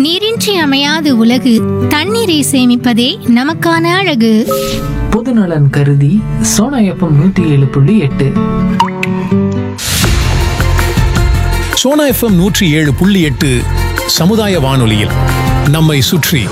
நீரின்றி அமையாது உலகு தண்ணீரை சேமிப்பதே நமக்கான அழகு பொதுநலன் கருதி சோனா எஃப்எம் நூற்றி ஏழு புள்ளி எட்டு சோனா எஃப்எம் நூற்றி ஏழு புள்ளி எட்டு சமுதாய வானொலியில் நம்மை சுற்றி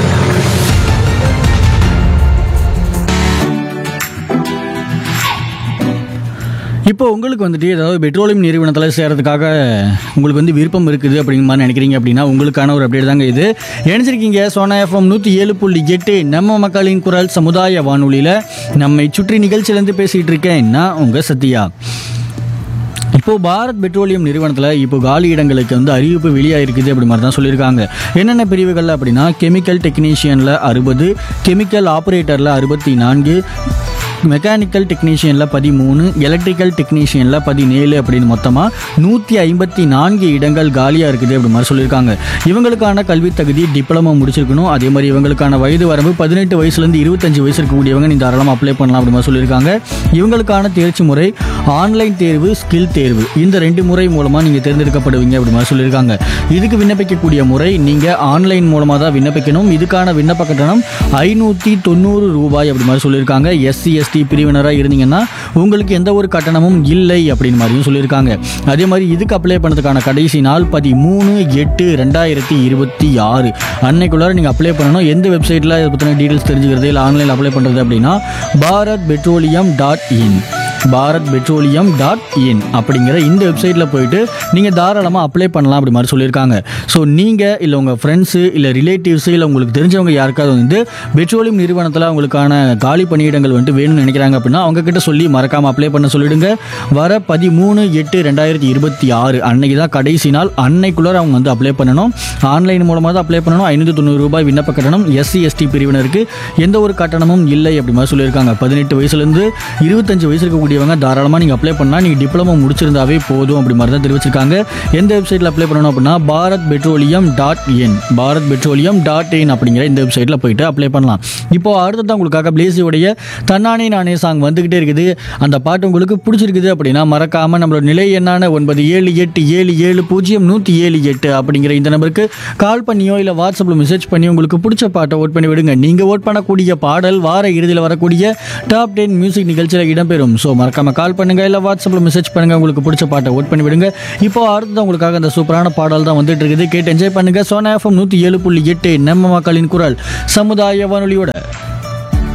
இப்போ உங்களுக்கு வந்துட்டு ஏதாவது பெட்ரோலியம் நிறுவனத்தில் சேரதுக்காக உங்களுக்கு வந்து விருப்பம் இருக்குது அப்படிங்கிற மாதிரி நினைக்கிறீங்க அப்படின்னா உங்களுக்கான ஒரு அப்டேட் தாங்க இது இணைஞ்சிருக்கீங்க சோனா எஃப்எம் நூற்றி ஏழு புள்ளி எட்டு நம்ம மக்களின் குரல் சமுதாய வானொலியில் நம்மை சுற்றி நிகழ்ச்சியிலேருந்து பேசிகிட்டு இருக்கேன் நான் உங்கள் சத்யா இப்போ பாரத் பெட்ரோலியம் நிறுவனத்தில் இப்போ காலி இடங்களுக்கு வந்து அறிவிப்பு வெளியாயிருக்குது அப்படி மாதிரி தான் சொல்லியிருக்காங்க என்னென்ன பிரிவுகள் அப்படின்னா கெமிக்கல் டெக்னீஷியனில் அறுபது கெமிக்கல் ஆப்ரேட்டரில் அறுபத்தி நான்கு மெக்கானிக்கல் டெக்னீஷியனில் பதிமூணு எலக்ட்ரிக்கல் டெக்னீஷியனில் பதினேழு அப்படின்னு மொத்தமாக நூற்றி ஐம்பத்தி நான்கு இடங்கள் காலியாக இருக்குது அப்படி மாதிரி சொல்லியிருக்காங்க இவங்களுக்கான கல்வி தகுதி டிப்ளமோ முடிச்சிருக்கணும் அதே மாதிரி இவங்களுக்கான வயது வரம்பு பதினெட்டு வயசுலேருந்து இருபத்தஞ்சு வயசு இருக்கக்கூடியவங்க நீ தாராளமாக அப்ளை பண்ணலாம் அப்படி மாதிரி சொல்லியிருக்காங்க இவங்களுக்கான தேர்ச்சி முறை ஆன்லைன் தேர்வு ஸ்கில் தேர்வு இந்த ரெண்டு முறை மூலமாக நீங்கள் தேர்ந்தெடுக்கப்படுவீங்க அப்படி மாதிரி சொல்லியிருக்காங்க இதுக்கு விண்ணப்பிக்கக்கூடிய முறை நீங்கள் ஆன்லைன் மூலமாக தான் விண்ணப்பிக்கணும் இதுக்கான விண்ணப்ப கட்டணம் ஐநூற்றி தொண்ணூறு ரூபாய் அப்படி மாதிரி சொல்லியிருக்காங்க எஸ்சி எஸ்டி பிரிவினராக இருந்தீங்கன்னா உங்களுக்கு எந்த ஒரு கட்டணமும் இல்லை அப்படின்னு மாதிரியும் சொல்லியிருக்காங்க அதே மாதிரி இதுக்கு அப்ளை பண்ணதுக்கான கடைசி நாள் பதிமூணு எட்டு ரெண்டாயிரத்தி இருபத்தி ஆறு அன்னைக்குள்ளார நீங்கள் அப்ளை பண்ணணும் எந்த வெப்சைட்டில் இதை பற்றின டீட்டெயில்ஸ் தெரிஞ்சுக்கிறது இல்லை ஆன்லைனில் அப்ளை பண்ணுறது அப்படின்னா Bharat petroleum dot in Bharat petroleum dot in அப்படிங்கிற இந்த வெப்சைட்டில் போயிட்டு நீங்கள் தாராளமாக அப்ளை பண்ணலாம் அப்படி மாதிரி சொல்லியிருக்காங்க ஸோ நீங்கள் இல்லை உங்கள் ஃப்ரெண்ட்ஸு இல்லை ரிலேட்டிவ்ஸு இல்லை உங்களுக்கு தெரிஞ்சவங்க யாருக்காவது வந்து பெட்ரோலியம் நிறுவனத்தில் அவங்களுக்கான காலி பணியிடங்கள் வந்துட்டு வேணும்னு நினைக்கிறாங்க அப்படின்னா அவங்க கிட்ட சொல்லி மறக்காமல் அப்ளை பண்ண சொல்லிடுங்க வர பதிமூணு எட்டு ரெண்டாயிரத்தி இருபத்தி ஆறு அன்னைக்கு தான் கடைசி நாள் அன்னைக்குள்ளார அவங்க வந்து அப்ளை பண்ணணும் ஆன்லைன் மூலமாக தான் அப்ளை பண்ணணும் ஐநூற்றி தொண்ணூறு ரூபாய் விண்ணப்ப கட்டணம் எஸ்சி எஸ்டி பிரிவினருக்கு எந்த ஒரு கட்டணமும் இல்லை அப்படி மாதிரி சொல்லியிருக்காங்க பதினெட்டு வயசுலேருந்து இருபத்தஞ்சு வயசு இருக்கக்கூடியவங்க தாராளமாக நீங்கள் அப்ளை பண்ணால் நீங்கள் டிப்ளமோ முடிச்சிருந்தாவே போதும் அப்படி மாதிரி தான் தெரிவிச்சிருக்காங்க எந்த வெப்சைட்டில் அப்ளை பண்ணணும் அப்படின்னா Bharat petroleum dot in Bharat petroleum dot in அப்படிங்கிற இந்த வெப்சைட்டில் போயிட்டு அப்ளை பண்ணலாம் இப்போ அடுத்ததான் உங்களுக்காக பிளேசியோடைய தன்னானே நானே சாங் வந்துக்கிட்டே இருக்குது அந்த பாட்டு உங்களுக்கு பிடிச்சிருக்குது அப்படின்னா மறக்காமல் நம்மளோட நிலை என்னான ஒன்பது ஏழு எட்டு ஏழு ஏழு பூஜ்ஜியம் நூற்றி ஏழு எட்டு அப்படிங்கிற இந்த நம்பருக்கு கால் பண்ணியோ இல்லை வாட்ஸ்அப்பில் மெசேஜ் பண்ணி உங்களுக்கு பிடிச்ச பாட்டை ஓட் பண்ணி விடுங்க நீங்கள் ஓட் பண்ணக்கூடிய பாடல் வார இறுதியில் வரக்கூடிய டாப் டென் மியூசிக் நிகழ்ச்சியில் இடம்பெறும் ஸோ மறக்காம கால் பண்ணுங்க இல்லை வாட்ஸ்அப்பில் மெசேஜ் பண்ணுங்க உங்களுக்கு பிடிச்ச பாட்டை ஓட் பண்ணி விடுங்க இப்போ அடுத்தது உங்களுக்காக அந்த சூப்பரான பாடல் தான் வந்துட்டு இருக்குது கேட்டு என்ஜாய் பண்ணுங்க சோனா எஃப்எம் நூற்றி ஏழு புள்ளி எட்டு நம்ம மக்களின் குரல் சமுதாய வானொலியோட